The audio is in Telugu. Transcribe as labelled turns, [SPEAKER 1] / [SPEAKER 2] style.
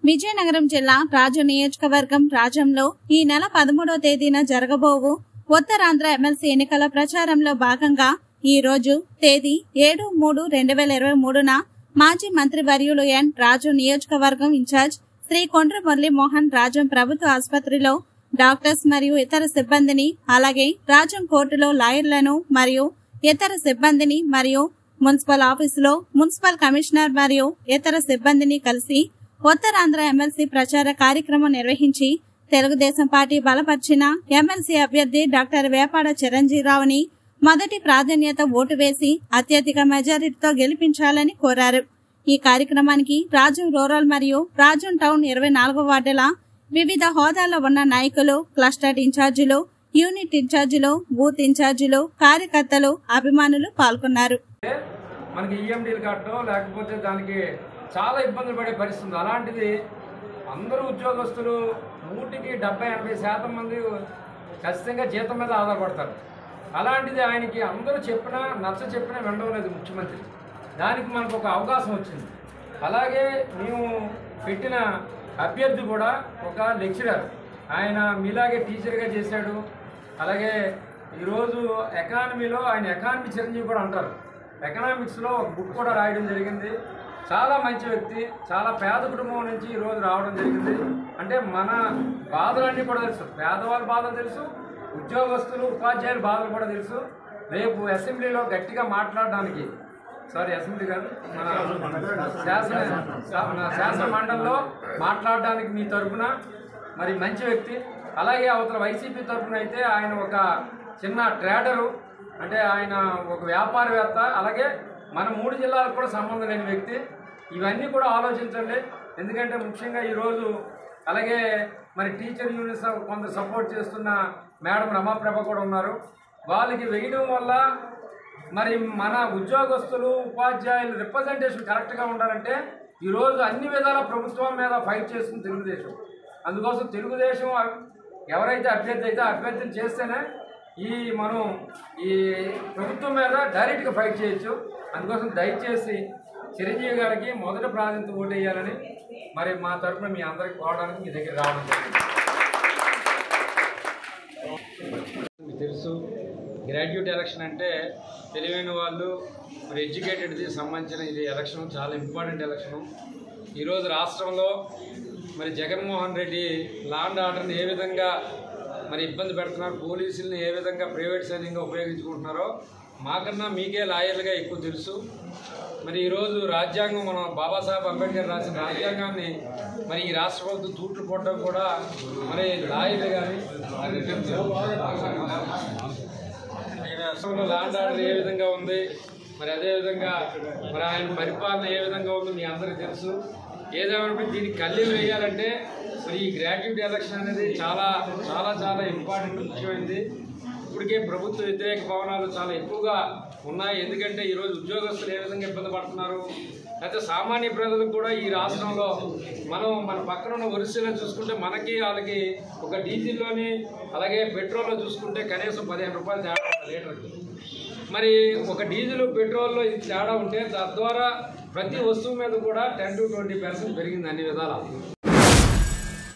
[SPEAKER 1] విజయనగరం జిల్లా రాజు నియోజకవర్గం రాజంలో ఈ నెల పదమూడవ తేదీన జరగబోవు ఉత్తరాంధ్ర ఎమ్మెల్సీ ఎన్నికల ప్రచారంలో భాగంగా ఈ రోజు తేదీ ఏడు మూడు రెండు వేల ఇరవై మూడున మాజీ మంత్రి వర్యులు ఎన్ రాజు నియోజకవర్గం ఇన్ఛార్జ్ శ్రీ కొండ్ర మురళీ మోహన్ రాజం ప్రభుత్వ ఆసుపత్రిలో డాక్టర్స్ మరియు ఇతర సిబ్బందిని అలాగే రాజం కోర్టులో లాయర్లను మరియు ఇతర సిబ్బందిని మరియు మున్సిపల్ ఆఫీసులో మున్సిపల్ కమిషనర్ మరియు ఇతర సిబ్బందిని కలిసి ఉత్తరాంధ్ర ఎమ్మెల్సీ ప్రచార కార్యక్రమం నిర్వహించి తెలుగుదేశం పార్టీ బలపరిచిన ఎమ్మెల్సీ అభ్యర్థి డాక్టర్ వేపాడ చిరంజీరావుని మొదటి ప్రాధాన్యత ఓటు వేసి అత్యధిక మెజారిటీతో గెలిపించాలని కోరారు ఈ కార్యక్రమానికి రాజు రూరల్ మరియు రాజు టౌన్ ఇరవై నాలుగో వార్డుల వివిధ హోదాల్లో ఉన్న నాయకులు క్లస్టర్ ఇన్ఛార్జీలు యూనిట్ ఇన్ఛార్జీలు బూత్ ఇన్ఛార్జీలు కార్యకర్తలు అభిమానులు పాల్గొన్నారు
[SPEAKER 2] మనకి ఈఎండీలు కట్టడం లేకపోతే దానికి చాలా ఇబ్బందులు పడే పరిస్థితి ఉంది అలాంటిది అందరూ ఉద్యోగస్తులు నూటికి డెబ్బై ఎనభై శాతం మంది ఖచ్చితంగా జీతం మీద ఆధారపడతారు అలాంటిది ఆయనకి అందరూ చెప్పినా నచ్చ చెప్పినా వినడం లేదు ముఖ్యమంత్రి దానికి మనకు ఒక అవకాశం వచ్చింది అలాగే మేము పెట్టిన అభ్యర్థి కూడా ఒక లెక్చరర్ ఆయన మీలాగే టీచర్గా చేశాడు అలాగే ఈరోజు ఎకానమీలో ఆయన ఎకానమీ చిరంజీవి కూడా అంటారు ఎకనామిక్స్లో ఒక బుక్ కూడా రాయడం జరిగింది చాలా మంచి వ్యక్తి చాలా పేద కుటుంబం నుంచి ఈరోజు రావడం జరిగింది అంటే మన బాధలన్నీ కూడా తెలుసు పేదవాళ్ళ బాధలు తెలుసు ఉద్యోగస్తులు ఉపాధ్యాయుల బాధలు కూడా తెలుసు రేపు అసెంబ్లీలో గట్టిగా మాట్లాడడానికి సారీ అసెంబ్లీ కాదు మన శాసన మన శాసన మండలిలో మాట్లాడడానికి మీ తరపున మరి మంచి వ్యక్తి అలాగే అవతల వైసీపీ తరపున అయితే ఆయన ఒక చిన్న ట్రేడరు అంటే ఆయన ఒక వ్యాపారవేత్త అలాగే మన మూడు జిల్లాలకు కూడా సంబంధం లేని వ్యక్తి ఇవన్నీ కూడా ఆలోచించండి ఎందుకంటే ముఖ్యంగా ఈరోజు అలాగే మరి టీచర్ యూనిట్స్ కొంత సపోర్ట్ చేస్తున్న మేడం రమాప్రభ కూడా ఉన్నారు వాళ్ళకి వేయడం వల్ల మరి మన ఉద్యోగస్తులు ఉపాధ్యాయులు రిప్రజెంటేషన్ కరెక్ట్గా ఉండాలంటే ఈరోజు అన్ని విధాల ప్రభుత్వం మీద ఫైట్ చేస్తుంది తెలుగుదేశం అందుకోసం తెలుగుదేశం ఎవరైతే అభ్యర్థి అయితే అభ్యర్థిని చేస్తేనే ఈ మనం ఈ ప్రభుత్వం మీద డైరెక్ట్గా ఫైట్ చేయొచ్చు అందుకోసం దయచేసి చిరంజీవి గారికి మొదటి ప్రాధాన్యత ఓటు వేయాలని మరి మా తరఫున మీ అందరికి పోవడానికి మీ దగ్గర రావడం జరిగింది మీకు తెలుసు గ్రాడ్యుయేట్ ఎలక్షన్ అంటే తెలివైన వాళ్ళు మరి ఎడ్యుకేటెడ్ది సంబంధించిన ఇది ఎలక్షన్ చాలా ఇంపార్టెంట్ ఎలక్షన్ ఈరోజు రాష్ట్రంలో మరి జగన్మోహన్ రెడ్డి లాండ్ ఆర్డర్ని ఏ విధంగా మరి ఇబ్బంది పెడుతున్నారు పోలీసుల్ని ఏ విధంగా ప్రైవేట్ సైన్యంగా ఉపయోగించుకుంటున్నారో మాకన్నా మీకే లాయర్లుగా ఎక్కువ తెలుసు మరి ఈరోజు రాజ్యాంగం మనం బాబాసాహెబ్ అంబేద్కర్ రాసిన రాజ్యాంగాన్ని మరి ఈ రాష్ట్ర ప్రభుత్వం తూట్లు పోవడం కూడా మరి లాయర్లు కానీ రాష్ట్రంలో లాండ్ ఆర్డర్ ఏ విధంగా ఉంది మరి అదే విధంగా మరి ఆయన పరిపాలన ఏ విధంగా ఉందో మీ అందరికీ తెలుసు ఏదేమైనా దీనికి కళ్ళీలు వేయాలంటే మరి ఈ గ్రాడ్యుయేట్ ఎలక్షన్ అనేది చాలా చాలా చాలా ఇంపార్టెంట్ ముఖ్యమైనది ఇప్పటికే ప్రభుత్వ వ్యతిరేక భవనాలు చాలా ఎక్కువగా ఉన్నాయి ఎందుకంటే ఈరోజు ఉద్యోగస్తులు ఏ విధంగా ఇబ్బంది పడుతున్నారు అయితే సామాన్య ప్రజలకు కూడా ఈ రాష్ట్రంలో మనం మన పక్కన ఉన్న ఒరిస్సాలో చూసుకుంటే మనకి వాళ్ళకి ఒక డీజిల్లోని అలాగే పెట్రోల్లో చూసుకుంటే కనీసం పదిహేను రూపాయలు తేడా ఉంది లీటర్కి మరి ఒక డీజిల్ పెట్రోల్లో ఇది తేడా ఉంటే తద్వారా ప్రతి వస్తువు మీద కూడా టెన్ టు ట్వంటీ పర్సెంట్ పెరిగింది అన్ని విధాలా